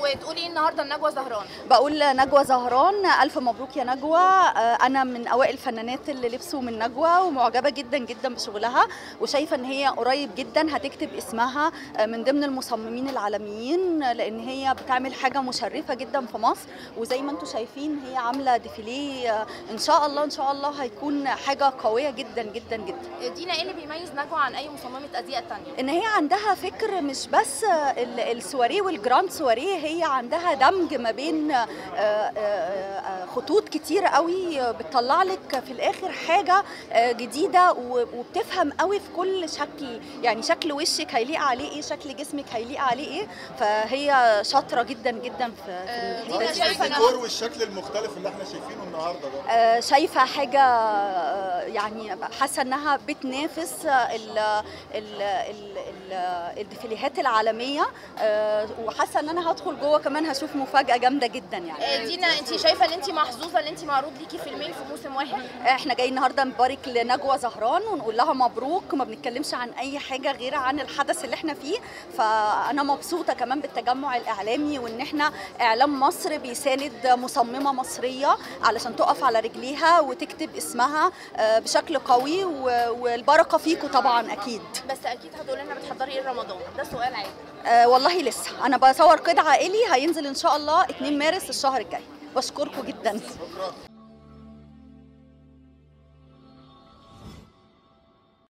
وتقولي ايه النهارده لنجوى زهران بقول نجوى زهران الف مبروك يا نجوى آه، انا من اوائل الفنانات اللي لبسوا من نجوى ومعجبه جدا جدا بشغلها وشايفه ان هي قريب جدا هتكتب اسمها آه، من ضمن المصممين العالميين آه، لان هي بتعمل حاجه مشرفه جدا في مصر وزي ما انتم شايفين هي عامله ديفيليه آه، ان شاء الله ان شاء الله هيكون حاجه قويه جدا جدا جدا دينا ايه اللي بيميز نجوى عن اي مصممه ازياء تانية ان هي عندها فكر مش بس ال- السواريه والجراند سواريه هي عندها دمج ما بين آه، آه، آه، خطوط كتير قوي بتطلع لك في الاخر حاجه آه، جديده و- وبتفهم قوي في كل شكل يعني شكل وشك هيليق عليه ايه شكل جسمك هيليق عليه ايه فهي شاطره جدا جدا في, آه، في دينا الحتة دي. شايفة الديكور والشكل المختلف اللي احنا شايفينه النهارده ده آه، شايفه حاجه آه، يعني حاسه انها بتنافس ال- ال- ال- ال- الديفيليهات العالميه آه، وحاسه ان انا هدخل جوه كمان هشوف مفاجاه جامده جدا يعني آه، دينا انت شايفه ان انت محظوظه ان انت معروض ليكي فيلمين في موسم واحد احنا جايين النهارده نبارك لنجوى زهران ونقول لها مبروك ما بنتكلمش عن اي حاجه غير عن الحدث اللي احنا فيه فانا مبسوطه كمان بالتجمع الاعلامي وان احنا اعلام مصر بيساند مصممه مصريه علشان تقف على رجليها وتكتب اسمها آه، بشكل قوي و- والبركه فيكم طبعا اكيد بس اكيد هتقولي لنا بتحضري ايه رمضان ده سؤال عادي آه، والله لسه انا بصور قيد عائلي هينزل ان شاء الله 2 مارس الشهر الجاي بشكركم جدا شكرا